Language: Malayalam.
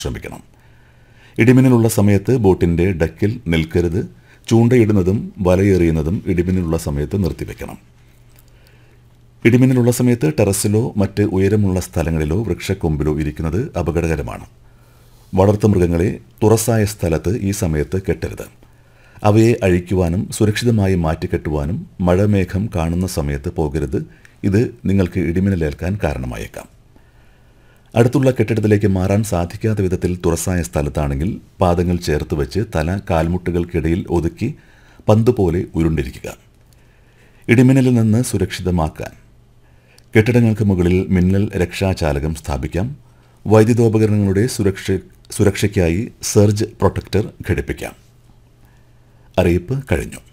ശ്രമിക്കണം ഇടിമിന്നലുള്ള സമയത്ത് ബോട്ടിന്റെ ഡക്കിൽ നിൽക്കരുത് ചൂണ്ടയിടുന്നതും വലയെറിയുന്നതും ഇടിമിന്നലുള്ള സമയത്ത് നിർത്തിവെക്കണം ഇടിമിന്നലുള്ള സമയത്ത് ടെറസിലോ മറ്റ് ഉയരമുള്ള സ്ഥലങ്ങളിലോ വൃക്ഷക്കൊമ്പിലോ ഇരിക്കുന്നത് അപകടകരമാണ് വളർത്തുമൃഗങ്ങളെ തുറസായ സ്ഥലത്ത് ഈ സമയത്ത് കെട്ടരുത് അവയെ അഴിക്കുവാനും സുരക്ഷിതമായി മാറ്റിക്കെട്ടുവാനും മഴമേഘം കാണുന്ന സമയത്ത് പോകരുത് ഇത് നിങ്ങൾക്ക് ഇടിമിന്നലേൽക്കാൻ കാരണമായേക്കാം അടുത്തുള്ള കെട്ടിടത്തിലേക്ക് മാറാൻ സാധിക്കാത്ത വിധത്തിൽ തുറസായ സ്ഥലത്താണെങ്കിൽ പാദങ്ങൾ ചേർത്ത് വെച്ച് തല കാൽമുട്ടുകൾക്കിടയിൽ ഒതുക്കി പന്ത് പോലെ ഉരുണ്ടിരിക്കുക ഇടിമിന്നലിൽ നിന്ന് സുരക്ഷിതമാക്കാൻ കെട്ടിടങ്ങൾക്ക് മുകളിൽ മിന്നൽ രക്ഷാചാലകം സ്ഥാപിക്കാം വൈദ്യുതോപകരണങ്ങളുടെ സുരക്ഷ സുരക്ഷയ്ക്കായി സർജ് പ്രൊട്ടക്ടർ ഘടിപ്പിക്കാം അറിയിപ്പ് കഴിഞ്ഞു